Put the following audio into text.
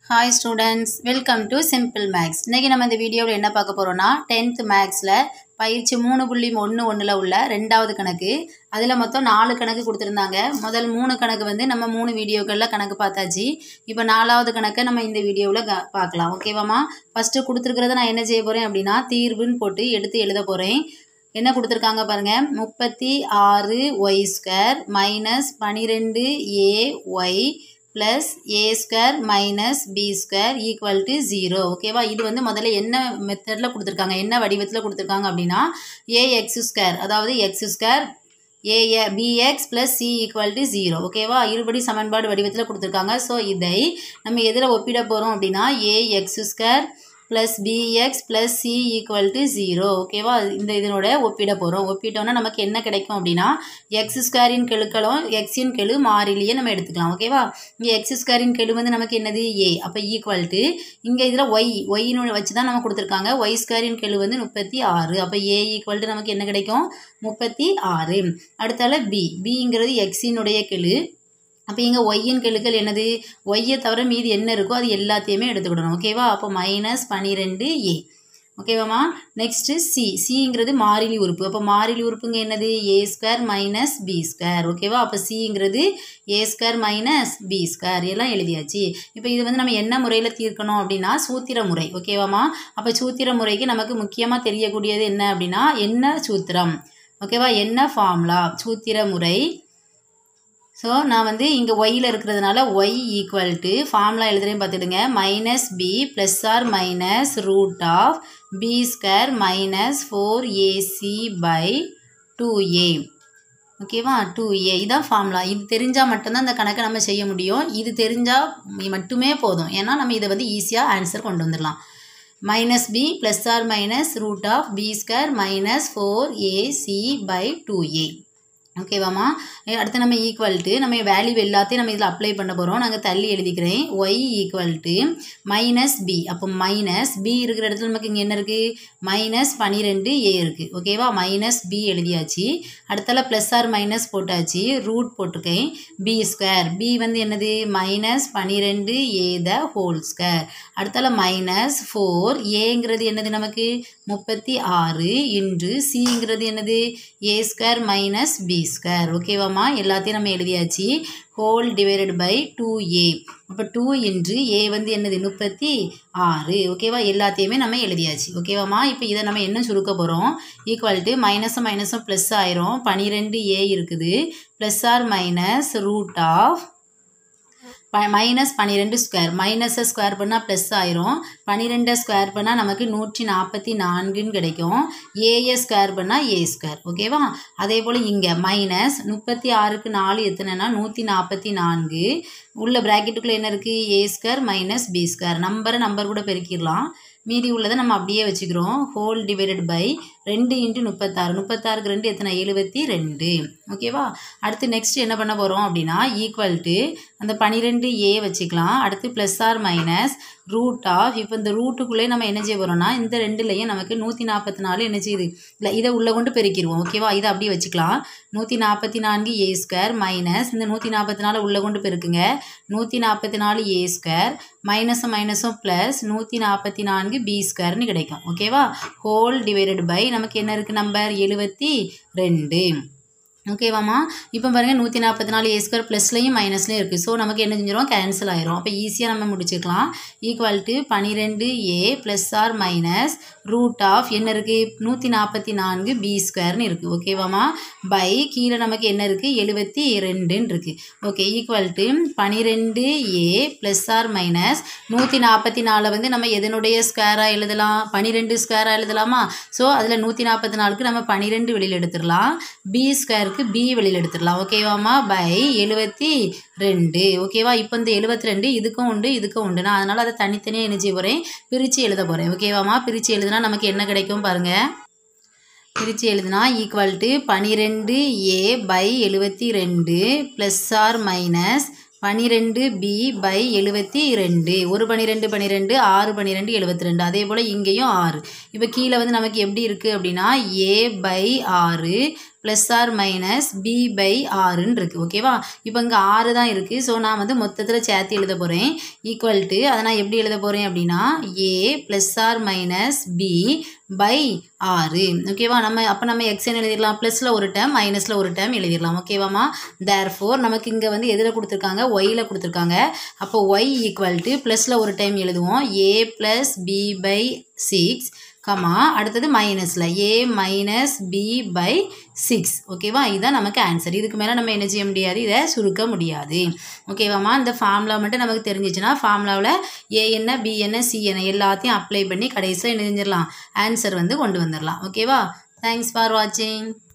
hi students welcome to simple maths இன்றைக்கி நம்ம இந்த வீடியோவில் என்ன பார்க்க போகிறோம்னா டென்த் மேக்ஸில் பயிற்சி மூணு புள்ளி ஒன்று ஒன்றில் உள்ள ரெண்டாவது கணக்கு அதில் மொத்தம் நாலு கணக்கு கொடுத்துருந்தாங்க முதல் மூணு கணக்கு வந்து நம்ம மூணு வீடியோக்களில் கணக்கு பார்த்தாச்சு இப்போ நாலாவது கணக்கை நம்ம இந்த வீடியோவில் க பார்க்கலாம் ஓகேவாம்மா ஃபஸ்ட்டு கொடுத்துருக்கிறத நான் என்ன செய்ய போகிறேன் அப்படின்னா தீர்வுன்னு போட்டு எடுத்து எழுத போகிறேன் என்ன கொடுத்துருக்காங்க பாருங்கள் முப்பத்தி ஆறு ஒய் ஸ்கொயர் மைனஸ் பன்னிரெண்டு A Y plus A square minus B square equal to zero ஓகேவா இது வந்து முதல்ல என்ன மெத்தடில் கொடுத்துருக்காங்க என்ன வடிவத்தில் கொடுத்துருக்காங்க அப்படின்னா ஏ எக்ஸ் ஸ்கொயர் அதாவது X square A B X plus C equal to zero ஓகேவா இருபடி சமன்பாடு வடிவத்தில் கொடுத்துருக்காங்க ஸோ இதை நம்ம எதில் ஒப்பிட போகிறோம் அப்படின்னா A X square plus B X plus C equal to zero ஓகேவா இந்த இதனோட ஒப்பிட போகிறோம் ஒப்பிட்டோன்னா நமக்கு என்ன கிடைக்கும் அப்படின்னா எக்ஸ் ஸ்கொயரின் கெழுக்களும் எக்ஸின் கெழு மாறிலியே நம்ம எடுத்துக்கலாம் ஓகேவா இங்கே எக்ஸ் ஸ்கொயரின் கெழு வந்து நமக்கு என்னது ஏ அப்போ ஈக்குவல் டு இங்கே இதில் ஒய் ஒய்னு வச்சு தான் நம்ம கொடுத்துருக்காங்க ஒய் ஸ்கொயரின் கெழு வந்து முப்பத்தி ஆறு அப்போ ஏ ஈக்குவல் டு நமக்கு என்ன கிடைக்கும் முப்பத்தி ஆறு அடுத்தால பி பிங்கிறது எக்ஸினுடைய கெழு அப்போ இங்கே ஒய்யின் கெழுக்கள் என்னது ஒய்யை தவிர மீதி என்ன இருக்கோ அது எல்லாத்தையுமே எடுத்துக்கிடணும் ஓகேவா அப்போ மைனஸ் பன்னிரெண்டு ஏ ஓகேவாம்மா நெக்ஸ்ட்டு சி சிங்கிறது மாறிலி உறுப்பு அப்போ மாறிலி உறுப்புங்க என்னது A square minus B square ஓகேவா அப்போ சிங்கிறது A square minus B square எல்லாம் எழுதியாச்சு இப்போ இது வந்து நம்ம என்ன முறையில் தீர்க்கணும் அப்படின்னா சூத்திர முறை ஓகேவாம்மா அப்போ சூத்திர முறைக்கு நமக்கு முக்கியமாக தெரியக்கூடியது என்ன அப்படின்னா என்ன சூத்திரம் ஓகேவா என்ன ஃபார்முலா சூத்திர முறை ஸோ நான் வந்து இங்கே ஒய்யில் இருக்கிறதுனால ஒய் ஈக்குவல் டு ஃபார்முலா எழுதுறேன் பார்த்துடுங்க minus B plus or minus root of B square minus four A C by two A ஓகேவா டூ ஏ இதான் ஃபார்முலா இது தெரிஞ்சால் மட்டும்தான் இந்த கணக்கை நம்ம செய்ய முடியும் இது தெரிஞ்சால் மட்டுமே போதும் ஏன்னா நம்ம இதை வந்து ஈஸியாக ஆன்சர் கொண்டு வந்துடலாம் minus B plus or minus root of B square minus four A C by two A ஓகேவாம்மா அடுத்து நம்ம ஈக்குவல் டு நம்ம வேல்யூ எல்லாத்தையும் நம்ம இதில் அப்ளை பண்ண போகிறோம் நாங்கள் தள்ளி எழுதிக்கிறேன் Y equal to minus B அப்போ மைனஸ் பி இருக்கிற இடத்துல நமக்கு இங்கே என்ன இருக்குது மைனஸ் பன்னிரெண்டு ஏ இருக்குது ஓகேவா மைனஸ் பி எழுதியாச்சு அடுத்தால ப்ளஸ் ஆர் மைனஸ் போட்டாச்சு ரூட் போட்டிருக்கேன் பி ஸ்கொயர் பி வந்து என்னது மைனஸ் பன்னிரெண்டு ஏ த ஹோல் ஸ்கொயர் அடுத்தால மைனஸ் ஃபோர் ஏங்கிறது என்னது நமக்கு முப்பத்தி ஆறு இன்று சிங்கிறது என்னது A square minus B square ஓகேவாம்மா எல்லாத்தையும் நம்ம எழுதியாச்சு whole divided by two A அப்போ டூ இன்று ஏ வந்து என்னது முப்பத்தி ஆறு ஓகேவா எல்லாத்தையுமே நம்ம எழுதியாச்சு ஓகேவாம்மா இப்போ இதை நம்ம என்ன சுருக்க போகிறோம் ஈக்குவல் டு மைனஸும் மைனஸும் ப்ளஸ் ஆயிரும் பன்னிரெண்டு ஏ இருக்குது plus or minus root of B minus பன்னிரெண்டு ஸ்கொயர் மைனஸை ஸ்கொயர் பண்ணால் ப்ளஸ் ஆயிரும் பன்னிரெண்டை ஸ்கொயர் பண்ணால் நமக்கு நூற்றி நாற்பத்தி நான்குன்னு கிடைக்கும் ஏஏ ஸ்கொயர் பண்ணால் ஏ ஸ்கொயர் ஓகேவா அதே போல் இங்கே மைனஸ் முப்பத்தி ஆறுக்கு நாலு எத்தனைனா நூற்றி நாற்பத்தி நான்கு உள்ள ப்ராக்கெட்டுக்குள்ளே என்ன இருக்குது A square minus B square நம்பரை நம்பர் கூட பெருக்கிடலாம் மீதி உள்ளதை நம்ம அப்படியே வச்சுக்கிறோம் ஹோல் டிவைடட் பை ரெண்டு இன்ட்டு முப்பத்தாறு முப்பத்தாறுக்கு ரெண்டு எத்தனை எழுபத்தி ரெண்டு ஓகேவா அடுத்து நெக்ஸ்ட் என்ன பண்ண போகிறோம் அப்படின்னா ஈக்குவல் டு அந்த பன்னிரெண்டு ஏ வச்சுக்கலாம் அடுத்து plus or minus root of இப்போ இந்த ரூட்டுக்குள்ளே நம்ம என்ன செய்ய போகிறோம்னா இந்த ரெண்டுலேயும் நமக்கு நூற்றி நாற்பத்தி நாலு என்ன செய்யுது இல்லை இதை உள்ளே கொண்டு பெருக்கிடுவோம் ஓகேவா இதை அப்படியே வச்சுக்கலாம் நூற்றி நாற்பத்தி நான்கு ஏ ஸ்கொயர் மைனஸ் இந்த நூற்றி நாற்பத்தி நாலு உள்ளே கொண்டு பெருக்குங்க நூற்றி நாற்பத்தி நாலு ஏ ஸ்கொயர் மைனஸும் மைனஸும் ப்ளஸ் நூற்றி நாற்பத்தி நான்கு பி ஸ்கொயர்னு கிடைக்கும் ஓகேவா ஹோல் டிவைடட் பை நமக்கு என்ன இருக்குது நம்பர் எழுபத்தி ரெண்டு ஓகேவாம்மா இப்போ பாருங்கள் நூற்றி நாற்பத்தி நாலு ஏ ஸ்கொயர் ப்ளஸ்லையும் மைனஸ்லையும் இருக்குது ஸோ நமக்கு என்ன செஞ்சிடும் கேன்சல் ஆயிரும் அப்போ ஈஸியாக நம்ம முடிச்சுக்கலாம் ஈக்குவல் டு பன்னிரெண்டு A plus or minus root of என்ன இருக்குது நூற்றி நாற்பத்தி நான்கு பி ஸ்கொயர்னு இருக்குது ஓகேவாம்மா பை கீழே நமக்கு என்ன இருக்குது எழுபத்தி ரெண்டுன்னு இருக்குது ஓகே ஈக்குவல் டு பன்னிரெண்டு ஏ ப்ளஸ் ஆர் மைனஸ் நூற்றி நாற்பத்தி நாலை வந்து நம்ம எதனுடைய ஸ்கொயராக எழுதலாம் பன்னிரெண்டு ஸ்கொயராக எழுதலாமா ஸோ அதில் நூற்றி நாற்பத்தி நாலுக்கு நம்ம பன்னிரெண்டு வெளியில் எடுத்துடலாம் பி ஸ்கொயருக்கு இருக்கு பி வெளியில் எடுத்துடலாம் ஓகேவாம்மா பை எழுபத்தி ரெண்டு ஓகேவா இப்போ இந்த எழுபத்தி ரெண்டு இதுக்கும் உண்டு இதுக்கும் உண்டு நான் அதனால் அதை தனித்தனியாக என்ன செய்ய போகிறேன் பிரித்து எழுத போகிறேன் ஓகேவாம்மா பிரித்து எழுதுனா நமக்கு என்ன கிடைக்கும் பாருங்கள் பிரித்து எழுதுனா ஈக்குவல் டு பன்னிரெண்டு ஏ பை எழுபத்தி ரெண்டு ப்ளஸ் ஆர் மைனஸ் பன்னிரெண்டு பி பை எழுபத்தி ரெண்டு ஒரு பன்னிரெண்டு பன்னிரெண்டு ஆறு பன்னிரெண்டு எழுபத்தி ரெண்டு அதே போல் இங்கேயும் ஆறு இப்போ கீழே வந்து நமக்கு எப்படி இருக்குது அப்படின்னா ஏ பை ஆறு plus or minus B by ஆறுன்னு இருக்குது ஓகேவா இப்போ இங்கே ஆறு தான் இருக்குது ஸோ நான் வந்து மொத்தத்தில் சேர்த்து எழுத போகிறேன் ஈக்குவல் டு அதை நான் எப்படி எழுத போகிறேன் அப்படின்னா A plus or minus B by ஆறு ஓகேவா நம்ம அப்போ நம்ம எக்ஸ்என் எழுதிடலாம் ப்ளஸில் ஒரு டேம் மைனஸில் ஒரு டேம் எழுதிடலாம் ஓகேவாம்மா தேர் ஃபோர் நமக்கு இங்கே வந்து எதில் கொடுத்துருக்காங்க ஒய்யில் கொடுத்துருக்காங்க அப்போ ஒய் ஈக்குவல் டு ப்ளஸில் ஒரு டைம் எழுதுவோம் A plus B by six comma அடுத்தது மைனஸில் A minus B by six ஓகேவா இதுதான் நமக்கு ஆன்சர் இதுக்கு மேலே நம்ம என்ன செய்ய முடியாது இதை சுருக்க முடியாது ஓகேவாம்மா இந்த ஃபார்முலா மட்டும் நமக்கு தெரிஞ்சிச்சுன்னா ஃபார்முலாவில் ஏ என்ன பி என்ன சி என்ன எல்லாத்தையும் அப்ளை பண்ணி கடைசியில் என்ன செஞ்சிடலாம் ஆன்சர் வந்து கொண்டு வந்துடலாம் ஓகேவா தேங்க்ஸ் ஃபார் வாட்சிங்